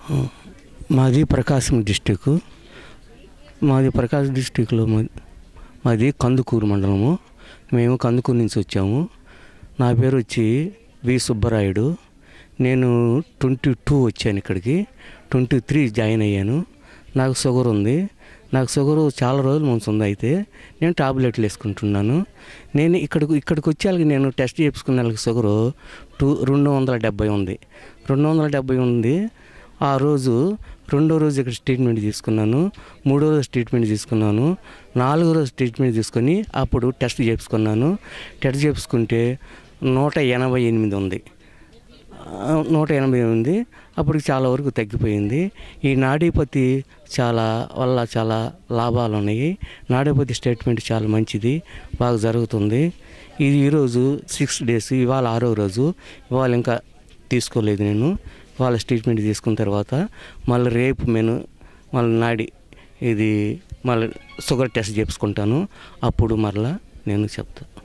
మాది ప్రకాశం డిస్టిక్ మాది ప్రకాశం డిస్టిక్లో మా మాది కందుకూరు మండలము మేము కందుకూరు నుంచి వచ్చాము నా పేరు వచ్చి వి సుబ్బరాయుడు నేను ట్వంటీ టూ వచ్చాను ఇక్కడికి ట్వంటీ త్రీ జాయిన్ అయ్యాను నాకు షుగర్ ఉంది నాకు షుగర్ చాలా రోజుల ముందు ఉంది అయితే నేను టాబ్లెట్లు వేసుకుంటున్నాను నేను ఇక్కడికి ఇక్కడికి వచ్చేళ్ళకి నేను టెస్ట్ చేయించుకున్న వాళ్ళకి షుగరు టూ రెండు వందల డెబ్బై ఉంది రెండు వందల డెబ్బై ఉంది ఆ రోజు రెండో రోజు ఇక్కడ ట్రీట్మెంట్ తీసుకున్నాను మూడో రోజు ట్రీట్మెంట్ తీసుకున్నాను నాలుగో రోజు ట్రీట్మెంట్ తీసుకొని అప్పుడు టెస్ట్ చేయించుకున్నాను టెస్ట్ చేయించుకుంటే నూట ఎనభై ఎనిమిది ఉంది ఆ, నూట ఎనభై ఉంది అప్పుడు చాలా వరకు తగ్గిపోయింది ఈ నాడీపతి చాలా వల్ల చాలా లాభాలు ఉన్నాయి నాడీపతి స్టేట్మెంట్ చాలా మంచిది బాగా జరుగుతుంది ఇది ఈరోజు సిక్స్ డేస్ ఇవాళ ఆరో రోజు ఇవాళ ఇంకా తీసుకోలేదు నేను వాళ్ళ ట్రీట్మెంట్ తీసుకున్న తర్వాత మళ్ళీ రేపు నేను మళ్ళీ నాడి ఇది మళ్ళీ షుగర్ టెస్ట్ చేసుకుంటాను అప్పుడు మరలా నేను చెప్తాను